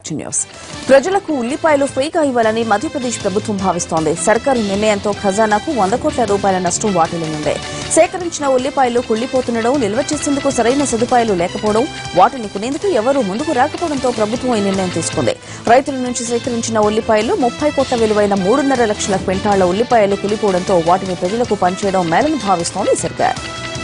to news ప్రజలకు ఉల్లిపాయలు ఫ్రీగా ఇవ్వాలని మధ్యప్రదేశ్ ప్రభుత్వం భావిస్తోంది సర్కారు నిర్ణయంతో ఖజానాకు వంద కోట్ల రూపాయల నష్టం వాటిల్లింది సేకరించిన ఉల్లిపాయలు కుళ్లిపోతుండడం నిల్వ చేసేందుకు సరైన సదుపాయాలు లేకపోవడం వాటిని కొనేందుకు ఎవరూ ముందుకు రాకపోవడంతో ప్రభుత్వం ఈ నిర్ణయం తీసుకుంది రైతుల నుంచి సేకరించిన ఉల్లిపాయలు ముప్పై కోట్ల విలువైన మూడున్నర లక్షల క్వింటాళ్ల ఉల్లిపాయలు కులిపోవడంతో వాటిని ప్రజలకు పంచేయడం మేలని భావిస్తోంది సర్కార్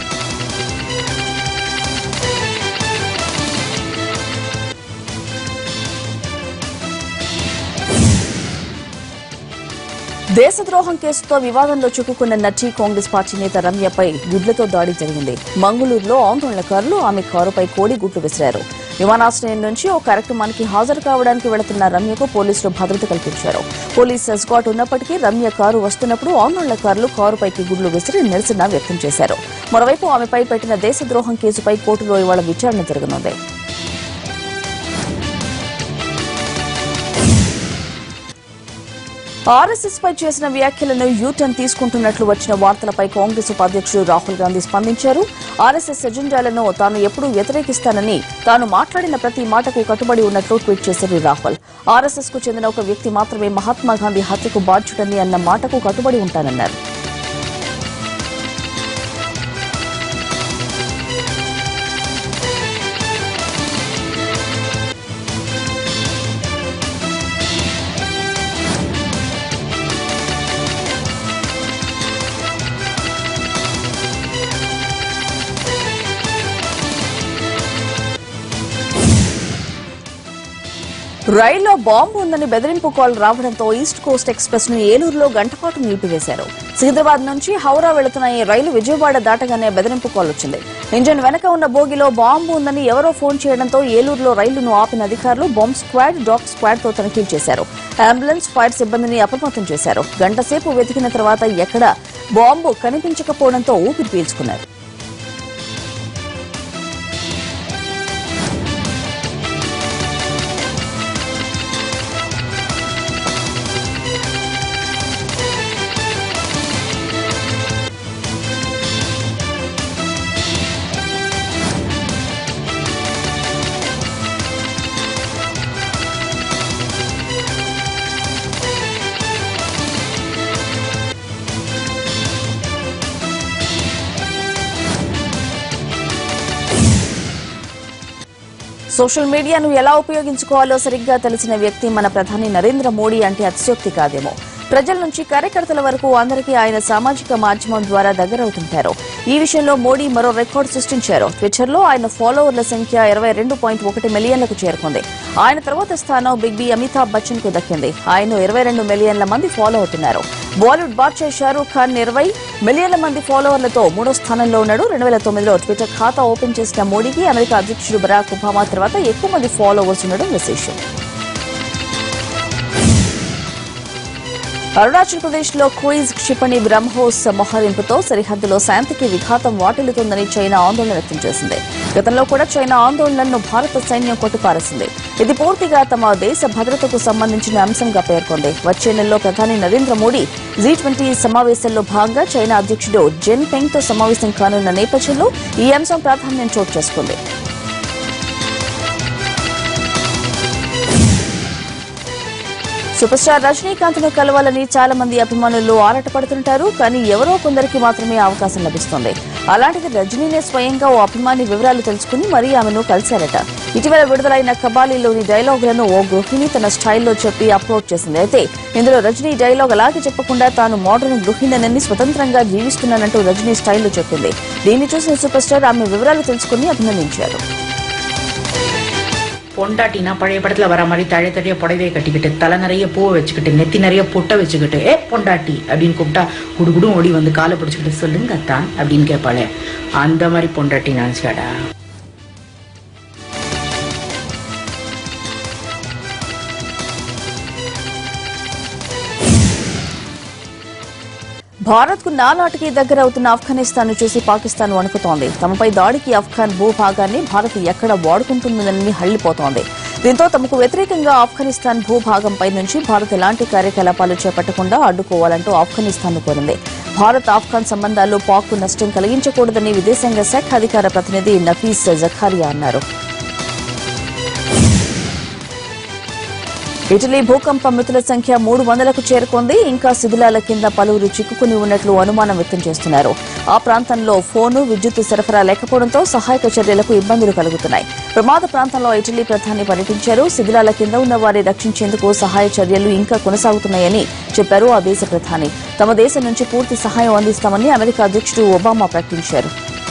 దేశద్రోహం కేసుతో వివాదంలో చిక్కుకున్న నటి కాంగ్రెస్ పార్టీ నేత రమ్యపై గుడ్లతో దాడి జరిగింది మంగళూరులో ఆందోళనకారులు ఆమె కారుపై కోడి గుడ్లు విసిరారు విమానాశ్రయం నుంచి ఓ కార్యక్రమానికి హాజరు కావడానికి వెళుతున్న రమ్యకు పోలీసులు భద్రత కల్పించారు పోలీస్ ఎస్కాట్ ఉన్నప్పటికీ రమ్య కారు వస్తున్నప్పుడు ఆందోళనకారులు కారుపైకి గుడ్లు విసిరి నిరసన వ్యక్తం చేశారు మరోవైపు ఆమెపై పెట్టిన దేశద్రోహం కేసుపై కోర్టులో ఇవాళ విచారణ జరగనుంది ఆర్ఎస్ఎస్ పై చేసిన వ్యాఖ్యలను యూటర్న్ తీసుకుంటున్నట్లు వచ్చిన వార్తలపై కాంగ్రెస్ ఉపాధ్యక్షుడు రాహుల్ గాంధీ స్పందించారు ఆర్ఎస్ఎస్ ఎజెండాలను తాను ఎప్పుడూ వ్యతిరేకిస్తానని తాను మాట్లాడిన ప్రతి మాటకు కట్టుబడి ఉన్నట్లు ట్వీట్ చేశారు రాహుల్ ఆర్ఎస్ఎస్ కు చెందిన ఒక వ్యక్తి మాత్రమే మహాత్మా గాంధీ హత్యకు బాధ్యుడని అన్న మాటకు కట్టుబడి ఉంటానన్నారు రైల్లో బాంబు ఉందని బెదిరింపు కాల్ రావడంతో ఈస్ట్ కోస్ట్ ఎక్స్ప్రెస్ ను ఏలూరులో గంటపాటు నిలిపివేశారు సికింద్రాబాద్ నుంచి హౌరా వెళుతున్న ఈ రైలు విజయవాడ దాటగానే బెదిరింపు కాల్ వచ్చింది ఇంజన్ వెనక ఉన్న బోగిలో బాంబు ఉందని ఎవరో ఫోన్ చేయడంతో ఏలూరులో రైలును ఆపిన అధికారులు బాంబ్ స్క్వాడ్ డాగ్ స్క్వాడ్ తో తనిఖీలు చేశారు అంబులెన్స్ ఫైర్ సిబ్బందిని అప్రమత్తం చేశారు గంటసేపు వెతికిన తర్వాత ఎక్కడ బాంబు కనిపించకపోవడంతో ఊపిరి పీల్చుకున్నారు సోషల్ మీడియాను ఎలా ఉపయోగించుకోవాలో సరిగ్గా తెలిసిన వ్యక్తి మన ప్రధాని నరేంద్ర మోడీ అంటే అతిశయోక్తి కాదేమో ప్రజల నుంచి కార్యకర్తల వరకు అందరికీ ఆయన సామాజిక మాధ్యమం ద్వారా దగ్గరవుతుంటారు ఈ విషయంలో మోడీ మరో రికార్డు సృష్టించారు ట్విట్టర్లో ఆయన ఫాలోవర్ల సంఖ్య ఇరవై రెండు పాయింట్ ఒకటి మిలియన్లకు చేరుకుంది ఆయన తర్వాత స్థానం బిగ్ బి అమితాబ్ బచ్చన్ కు దక్కింది ఆయన ఇరవై రెండు మిలియన్ల మంది ఫాలో అవుతున్నారు బాలీవుడ్ బాద్షా షారూఖ్ ఖాన్ ఇరవై మిలియన్ల మంది ఫాలోవర్లతో మూడో స్థానంలో ఉన్నాడు రెండు వేల తొమ్మిదిలో ట్విట్టర్ ఖాతా ఓపెన్ చేసిన మోడీకి అమెరికా అధ్యక్షుడు బరాక్ ఒబామా తర్వాత ఎక్కువ మంది ఫాలోవర్స్ ఉండడం విశేషం అరుణాచల్ ప్రదేశ్ లో క్రూయిజ్ క్షిపణి బ్రహ్మోస్ మోహరింపుతో సరిహద్దులో శాంతికి విఘాతం వాటిల్లుతుందని చైనా ఆందోళన వ్యక్తం చేసింది గతంలో కూడా చైనా ఆందోళనలను భారత సైన్యం కొట్టిపారేసింది ఇది పూర్తిగా తమ దేశ భద్రతకు సంబంధించిన అంశంగా పేర్కొంది వచ్చే నెలలో ప్రధాని నరేంద్ర మోడీ జీ ట్వంటీ సమావేశంలో భాగంగా చైనా అధ్యక్షుడు జెన్ పెంగ్ తో సమావేశం కానున్న నేపథ్యంలో ఈ అంశం ప్రాధాన్యం చోటు చేసుకుంది సూపర్ స్టార్ రజనీకాంత్ ను కలవాలని చాలా మంది అభిమానులు ఆరాటపడుతుంటారు కానీ ఎవరో కొందరికి మాత్రమే అవకాశం లభిస్తుంది అలాంటిది రజనీనే స్వయంగా ఓ అభిమాని వివరాలు తెలుసుకుని మరీ ఆమెను కలిశారట ఇటీవల విడుదలైన కబాలీలోని డైలాగులను ఓ గృహిణి తన స్టైల్లో చెప్పి అప్లోడ్ చేసింది అయితే ఇందులో రజనీ డైలాగ్ అలాగే చెప్పకుండా తాను మోడర్న్ గృహిణినని స్వతంత్రంగా జీవిస్తున్నానంటూ రజనీ స్టైల్లో చెప్పింది దీన్ని చూసిన సూపర్ స్టార్ ఆమె விவராలు తెలుసుకుని అభినందించారు பொண்டாட்டினா பழைய படத்துல வர மாதிரி தழைய தழைய புடவையை கட்டிக்கிட்டு தலை நிறைய பூவை வச்சுக்கிட்டு நெத்தி நிறைய பொட்டை வச்சுக்கிட்டு ஏ பொண்டாட்டி அப்படின்னு கூப்பிட்டா குடுகுடும் ஓடி வந்து காலை பிடிச்சிக்கிட்டு சொல்லுங்க அத்தான் அப்படின்னு கேட்பாளே அந்த மாதிரி பொண்டாட்டி நினைச்சாடா భారత్ కు నానాటికి దగ్గర అవుతున్న ఆఫ్ఘనిస్తాన్ ను చూసి పాకిస్తాన్ వణుకుతోంది తమపై దాడికి ఆఫ్ఘాన్ భూభాగాన్ని భారత్ ఎక్కడ వాడుకుంటుందని హళ్లిపోతోంది దీంతో తమకు వ్యతిరేకంగా ఆఫ్ఘనిస్తాన్ భూభాగంపై నుంచి భారత్ ఎలాంటి కార్యకలాపాలు చేపట్టకుండా అడ్డుకోవాలంటూ ఆఫ్ఘనిస్తాన్ ను కోరింది భారత్ ఆఫ్ఘాన్ సంబంధాల్లో పాక్ కు నష్టం కలిగించకూడదని విదేశాంగ శాఖ అధికార ప్రతినిధి నఫీస్ జఖారియా అన్నారు ఇటలీ భూకంప మృతుల సంఖ్య మూడు వందలకు చేరుకుంది ఇంకా శిథిలాల కింద పలువురు చిక్కుకుని ఉన్నట్లు అనుమానం వ్యక్తం చేస్తున్నారు ఆ ప్రాంతంలో ఫోను విద్యుత్ సరఫరా లేకపోవడంతో సహాయక చర్యలకు ఇబ్బందులు కలుగుతున్నాయి ప్రమాద ప్రాంతంలో ఇటలీ ప్రధాని పర్యటించారు శిథిలాల కింద ఉన్న వారిని రక్షించేందుకు సహాయ చర్యలు ఇంకా కొనసాగుతున్నాయని చెప్పారు ఆ దేశ ప్రధాని తమ దేశం నుంచి పూర్తి సహాయం అందిస్తామని అమెరికా అధ్యక్షుడు ఒబామా ప్రకటించారు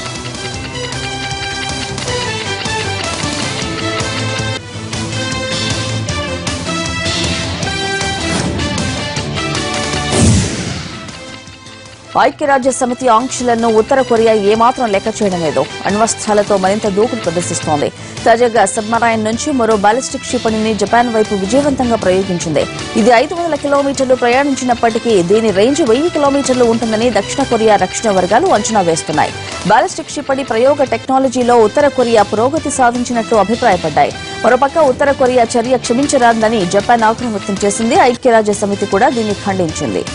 ఐక్యరాజ్య సమితి ఆంక్షలను ఉత్తర కొరియా ఏమాత్రం లెక్క చేయడం లేదు అణ్వస్త్రాలతో మరింత దూకుడు ప్రదర్శిస్తోంది తాజాగా సబ్మరైన్ నుంచి మరో బాలిస్టిక్ క్షిపణిని జపాన్ వైపు విజయవంతంగా ప్రయోగించింది ఇది ఐదు వందల కిలోమీటర్లు ప్రయాణించినప్పటికీ దీని రేంజ్ వెయ్యి కిలోమీటర్లు ఉంటుందని దక్షిణ కొరియా రక్షణ వర్గాలు అంచనా వేస్తున్నాయి బాలిస్టిక్ క్షిపణి ప్రయోగ టెక్నాలజీలో ఉత్తర కొరియా పురోగతి సాధించినట్లు అభిప్రాయపడ్డాయి మరోపక్క ఉత్తర కొరియా చర్య క్షమించరాదని జపాన్ ఆగ్రహం వ్యక్తం చేసింది ఐక్యరాజ్య సమితి కూడా దీన్ని ఖండించింది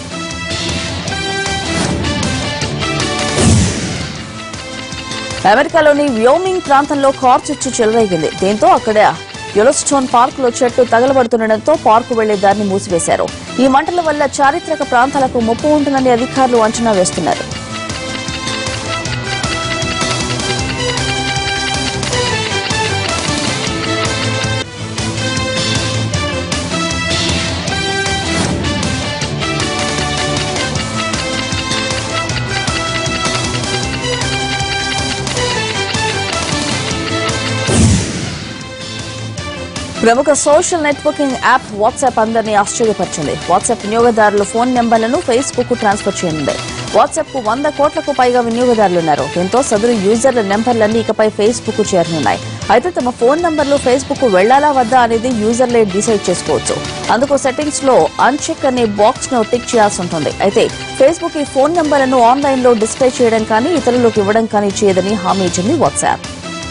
అమెరికాలోని వ్యోమింగ్ ప్రాంతంలో కార్ చుచ్చు చెలరేగింది దీంతో అక్కడ యొలోస్టోన్ పార్క్ లో చెట్టు తగలబడుతుండటంతో పార్కు వెళ్లే దారిని మూసివేశారు ఈ మంటల వల్ల చారిత్రక ప్రాంతాలకు ముప్పు ఉంటుందని అధికారులు అంచనా వేస్తున్నారు ప్రముఖ సోషల్ నెట్వర్కింగ్ యాప్ వాట్సాప్ అందరినీ ఆశ్చర్యపరిచింది వాట్సాప్ వినియోగదారుల ఫోన్ నెంబర్లను ఫేస్బుక్ కు ట్రాన్స్ఫర్ చేయనుంది వాట్సాప్ కు వంద కోట్లకు పైగా వినియోగదారులున్నారు దీంతో సదరు యూజర్ల నెంబర్లన్నీ ఇకపై ఫేస్బుక్ కు చేరనున్నాయి అయితే తమ ఫోన్ నంబర్లు ఫేస్బుక్ కు వెళ్లాలా వద్దా అనేది యూజర్లే డిసైడ్ చేసుకోవచ్చు అందుకు సెట్టింగ్స్ లో అన్చెక్ అనే బాక్స్ ను టిక్ చేయాల్సి ఉంటుంది అయితే ఫేస్బుక్ ఈ ఫోన్ నంబర్లను ఆన్లైన్ లో డిస్ప్లే చేయడం కానీ ఇతరులకు ఇవ్వడం కానీ చేయదని హామీ ఇచ్చింది వాట్సాప్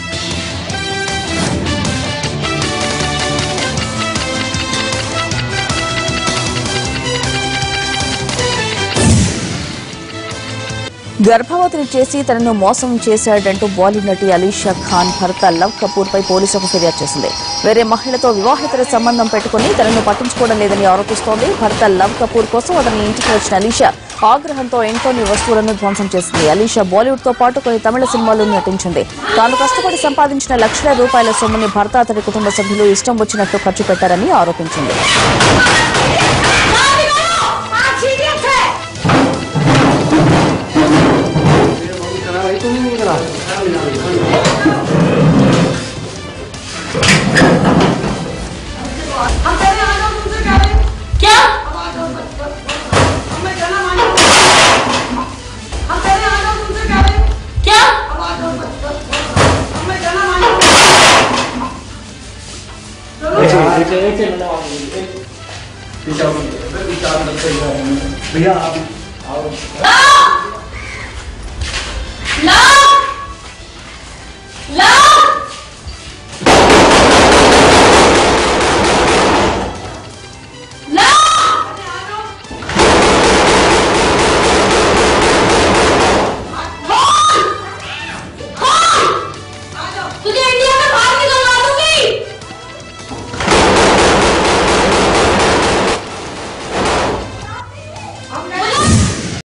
గర్భవతిని చేసి తనను మోసం చేశాడంటూ బాలీవుడ్ నటి అలీషా ఖాన్ భర్త లవ్ కపూర్ పై పోలీసులకు ఫిర్యాదు చేసింది వేరే మహిళతో వివాహేతర సంబంధం పెట్టుకుని తనను పట్టించుకోవడం లేదని ఆరోపిస్తోంది భర్త లవ్ కపూర్ కోసం అతని ఇంటికి వచ్చిన అలీషా ఆగ్రహంతో ఇంట్లోని వస్తువులను ధ్వంసం చేసింది అలీషా బాలీవుడ్ తో పాటు కొన్ని తమిళ సినిమాల్లో నటించింది తాను కష్టపడి సంపాదించిన లక్షల రూపాయల సొమ్ముని భర్త అతడి కుటుంబ సభ్యులు ఇష్టం వచ్చినట్లు ఖర్చు పెట్టారని ఆరోపించింది हम तेरे आगे तुमसे कह रहे हैं क्या हमें कहना मानो हम तेरे आगे तुमसे कह रहे हैं क्या हमें कहना मानो भैया आप ला